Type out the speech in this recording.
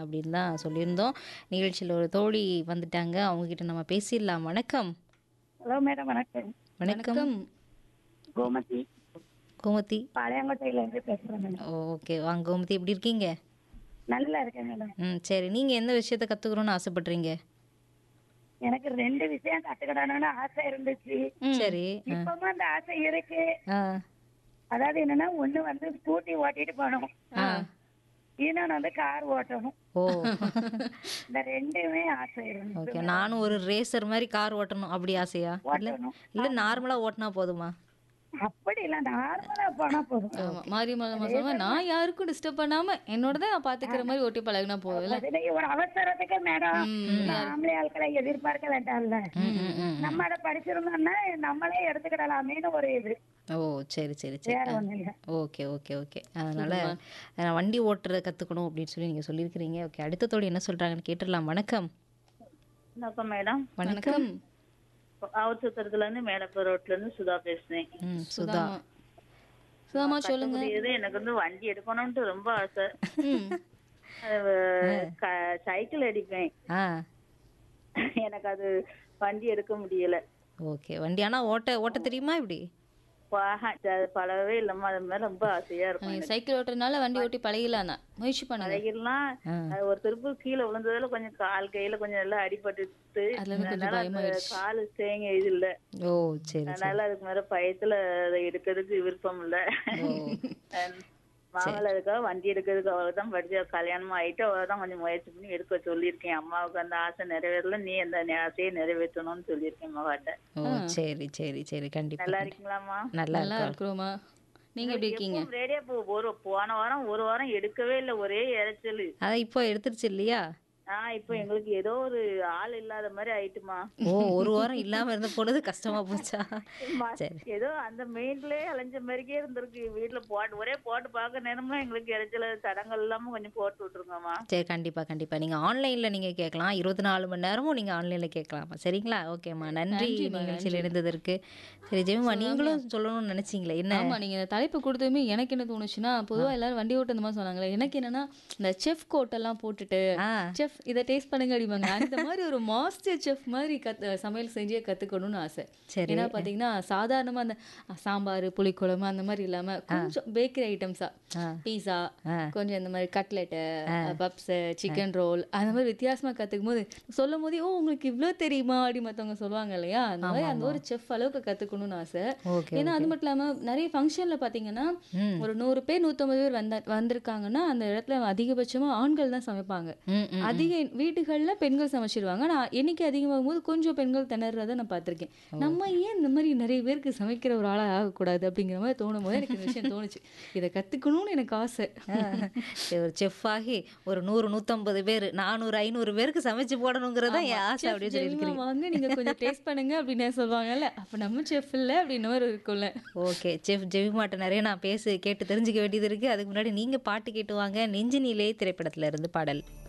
அப்படின்னு தான் சொல்லியிருந்தோம் நிகழ்ச்சியில் ஒரு தோழி வந்துட்டாங்க அவங்கக்கிட்ட நம்ம பேசிடலாம் வணக்கம் ஹலோ மேடம் வணக்கம் வணக்கம் கோமதி கோமதி பாளையங்கோட்டையில இருந்து பேசுறேன் மேடம் ஓகே வாங்க கோமதி எப்படி இருக்கீங்க நல்லா இருக்கேன் மேடம் ம் சரி நீங்கள் எந்த விஷயத்த கற்றுக்கணும்னு ஆசைப்படுறீங்க எனக்கு ரெண்டு விஷயம் கத்துக்கிடணும்னு ஆசை இருந்துச்சு சரி இப்பவும் அந்த ஆசை இருக்கு ஆ அதாவது என்னன்னா ஒண்ணு வந்து ஸ்கூட்டி ஓட்டிட்டு போகணும் ஆ இன்னொன்னு வந்து கார் ஓட்டணும் ஓ இந்த ரெண்டுமே ஆசை இருக்கு ஓகே நானும் ஒரு ரேசர் மாதிரி கார் ஓட்டணும் அப்படி ஆசையா இல்லை ஓட்டணும் இல்லை நார்மலாக ஓட்டினா போதுமா அப்படி இல்ல நார்மலா போனா போதும் ஆமா மாரியம்மா சொல்லுவா நான் யாருக்கும் டிஸ்டர்ப் பண்ணாம என்னோடத நான் பாத்துக்கிற மாதிரி ஓட்டி பழகுனா போதும்ல அதுல ஒரு அவசரத்துக்கு மேடம் ஆம்பளை ஆட்களை எதிர்பார்க்க வேண்டாம்ல ம் ம் ம் நம்ம அதை படிச்சிருந்தோம்னா நம்மளே எடுத்துக்கிடலாமேன்னு ஒரு இது ஓ சரி சரி சரி வேற ஒண்ணும் இல்ல ஓகே ஓகே ஓகே அதனால அஹ், வண்டி ஓட்டுறத கற்றுக்கணும் அப்படின்னு சொல்லி நீங்கள் சொல்லியிருக்கிறீங்க ஓகே அடுத்த தோழி என்ன சொல்கிறாங்கன்னு கேட்டுடலாம் வணக்கம் வணக்கம் மேடம் வணக்கம் ஆவூர் சுத்திரத்துல இருந்து மேலப்பூர் ரோட்ல இருந்து சுதா பேசுறேன் ம் சுதா சுதாமா சொல்லுங்க இது எனக்கு வந்து வண்டி எடுக்கணும்ட்டு ரொம்ப ஆசை ம். அது, க- சைக்கிள் அடிப்பேன் ஆ எனக்கு அது வண்டி எடுக்க முடியல ஓகே வண்டி ஆனால் ஓட்ட ஓட்ட தெரியுமா இப்படி பாக- அது பழகவே இல்லாம அது மேல ரொம்ப ஆசையா இருக்கும் நீங்க சைக்கிள் ஓட்டுறதுனால வண்டி ஓட்டி பழகிடலாம் தான். முயற்சி பண்ணுங்க பழகிடலாம் அது ஒரு திருப்பு கீழே விழுந்ததுல கொஞ்சம் கால் கையில கொஞ்சம் நல்லா அடிபட்டுட்டு அதுல இருந்து கொஞ்சம் அதனால அந்த பயமாயிடுச்சு. காலு தேங்க இது இல்ல ஓ சரி சரி அதனால அதுக்கு மேல பயத்துல அதை எடுக்கிறதுக்கு விருப்பம் இல்ல மாமல அதுக்காக வண்டி எடுக்கிறதுக்கு அவள் தான் படிச்சு கல்யாணம் ஆயிட்டு அவள் தான் கொஞ்சம் முயற்சி பண்ணி எடுக்க சொல்லியிருக்கேன் அம்மாவுக்கு அந்த ஆசை நிறைவேறல நீ அந்த ஆசையை நிறைவேற்றணும்னு சொல்லியிருக்கேன் மகாட்ட ஓ சரி சரி சரி கண்டிப்பாக நல்லா இருக்கீங்களாம்மா நல்லா நல்லா இருக்கா இருக்கிறோமா நீங்க எப்படி இருக்கீங்க ரேடியோ போ ஒரு போன வாரம் ஒரு வாரம் எடுக்கவே இல்லை ஒரே இறைச்சல் அதான் இப்போ எடுத்துருச்சு இல்லையா ஆஹ் இப்போ எங்களுக்கு ஏதோ ஒரு ஆள் இல்லாத மாதிரி ஆயிட்டுமா ஓ ஒரு வாரம் இல்லாமல் இருந்த பொழுது கஷ்டமா போச்சா சரி ஏதோ அந்த மெயின்லயே அலைஞ்ச மாதிரிக்கே இருந்திருக்கு வீட்டுல போட்டு ஒரே போட்டு பார்க்க நேரம்லாம் எங்களுக்கு இறைச்சல தடங்கள் இல்லாம கொஞ்சம் போட்டு விட்டுருங்கம்மா சரி கண்டிப்பா கண்டிப்பா நீங்க ஆன்லைன்ல நீங்க கேட்கலாம் இருபத்தி நாலு மணி நேரமும் நீங்க ஆன்லைன்ல கேட்கலாமா சரிங்களா ஓகேம்மா நன்றி நிகழ்ச்சியில் இருந்ததற்கு சரி ஜெயமா நீங்களும் சொல்லணும்னு நினைச்சீங்களே என்ன ஆமா நீங்க இந்த தலைப்பு கொடுத்ததுமே எனக்கு என்ன தோணுச்சுன்னா பொதுவா எல்லாரும் வண்டி ஓட்டு மாதிரி சொன்னாங்களே எனக்கு என்னன்னா இந்த செஃப் கோட் எல்லாம் போட்டுட்டு ஆ செஃப் இதை டேஸ்ட் பண்ணுங்க அடிப்பாங்க அந்த மாதிரி ஒரு மாஸ்டர் செஃப் மாதிரி கத்து சமையல் செஞ்சே கத்துக்கணும்னு ஆசை சரி. ஏன்னா பாத்தீங்கன்னா சாதாரணமா அந்த சாம்பார் புளிக்குழம்பு அந்த மாதிரி இல்லாம கொஞ்சம் பேக்கரி ஐட்டம்ஸா பீஸா கொஞ்சம் இந்த மாதிரி கட்லெட்டு பப்ஸ் சிக்கன் ரோல் அந்த மாதிரி வித்தியாசமா கத்துக்கும் போது சொல்லும் போதே ஓ உங்களுக்கு இவ்ளோ தெரியுமா அப்படி மத்தவங்க சொல்லுவாங்க இல்லையா அந்த மாதிரி அந்த ஒரு செஃப் அளவுக்கு கத்துக்கணும்னு ஆசை ஓகே ஏன்னா அது மட்டும் இல்லாம நிறைய ஃபங்க்ஷன்ல பாத்தீங்கன்னா ஒரு நூறு பேர் நூத்தம்பது பேர் வந்த வந்திருக்காங்கன்னா அந்த இடத்துல அதிகபட்சமா ஆண்கள் தான் சமைப்பாங்க ம் ம் அதிக வீடுகள்ல பெண்கள் சமைச்சிருவாங்க நான் எண்ணிக்கை அதிகமாகும் போது கொஞ்சம் பெண்கள் திணறத நான் பார்த்திருக்கேன் நம்ம ஏன் இந்த மாதிரி நிறைய பேருக்கு சமைக்கிற ஒரு ஆளா ஆகக்கூடாது அப்படிங்கிற மாதிரி தோணும் போது எனக்கு இந்த விஷயம் தோணுச்சு இதை கத்துக்கணும்னு எனக்கு ஆசை சரி, ஒரு செஃப் ஆகி ஒரு நூறு நூற்றம்பது பேர் நானூறு ஐநூறு பேருக்கு சமைச்சு போடணுங்கிறதா என் ஆசை Chef அப்படின்னு ஜெமிமா சொல்லியிருக்கிறீங்க வாங்க நீங்க கொஞ்சம் டேஸ்ட் பண்ணுங்க அப்படின்னு சொல்லுவாங்கல்ல அப்ப நம்ம செஃப் இல்ல அப்படின்னு மாதிரி இருக்கும்ல ஓகே செஃப் ஜெவிமாட்ட நிறைய நான் பேசு கேட்டு தெரிஞ்சுக்க வேண்டியது இருக்கு அதுக்கு முன்னாடி நீங்க பாட்டு கேட்டு வாங்க நெஞ்சினிலே திரைப்படத்துல இருந்து பாடல்